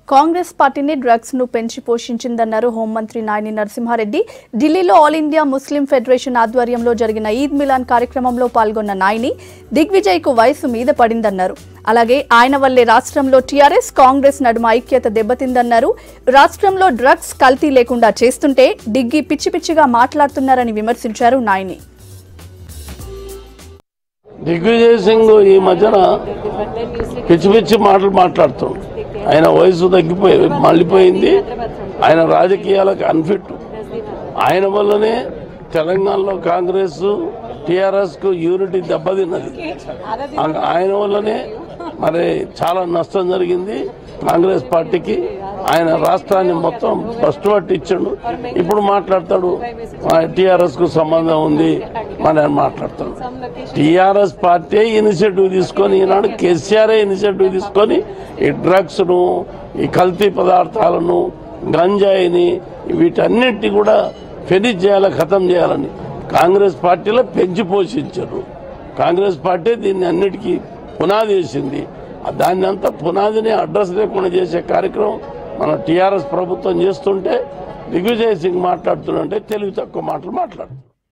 కాంగ్రెస్ పార్టీని డ్రగ్స్ ను పెంచి పోషించిందన్నారు హోంమంత్రి నాయని నరసింహారెడ్డి ఢిల్లీలో ఆల్ ఇండియా ముస్లిం ఫెడరేషన్ ఆధ్వర్యంలో జరిగిన ఈద్ మిలాన్ కార్యక్రమంలో పాల్గొన్న నాయని దిగ్విజయ్ కు వయసు మీద పడిందన్నారు అలాగే ఆయన వల్లే రాష్ట్రంలో టీఆర్ఎస్ కాంగ్రెస్ నడుమ ఐక్యత దెబ్బతిందన్నారు రాష్ట్రంలో డ్రగ్స్ కల్తీ లేకుండా చేస్తుంటే డిగ్గి పిచ్చి పిచ్చిగా మాట్లాడుతున్నారని విమర్శించారు నాయని దిగ్విజయ్ సింగ్ ఈ మధ్యన పిచ్చి పిచ్చి మాటలు మాట్లాడుతాడు ఆయన వయసు తగ్గిపోయి మళ్ళీపోయింది ఆయన రాజకీయాలకు అన్ఫిట్ ఆయన వల్లనే తెలంగాణలో కాంగ్రెస్ టిఆర్ఎస్ కు యూనిటీ దెబ్బతిన్నది ఆ- ఆయన వల్లనే మరి చాలా నష్టం జరిగింది కాంగ్రెస్ పార్టీకి ఆయన రాష్ట్రాన్ని మొత్తం ఫస్ట్ పట్టి ఇచ్చాడు ఇప్పుడు మాట్లాడతాడు టిఆర్ఎస్ కు సంబంధం ఉంది మరి అని మాట్లాడతాడు టిఆర్ఎస్ పార్టీ ఇనిషియేటివ్ తీసుకొని ఈనాడు కేసీఆర్ ఇనిషియేటివ్ తీసుకొని ఈ డ్రగ్స్ ను ఈ కల్తీ పదార్థాలను గంజాయిని వీటన్నిటిని కూడా ఫినిష్ చేయాలి ఖతం చేయాలని కాంగ్రెస్ పార్టీలో పెంచి పోషించారు కాంగ్రెస్ పార్టీ దీన్ని అన్నిటికీ పునాది వేసింది దాన్ని అంతా పునాదిని అడ్రస్ లేకుండా చేసే కార్యక్రమం మన టీఆర్ఎస్ ప్రభుత్వం చేస్తుంటే దిగ్విజయ్ సింగ్ మాట్లాడుతుంటే తెలివి తక్కువ మాటలు మాట్లాడుతుంది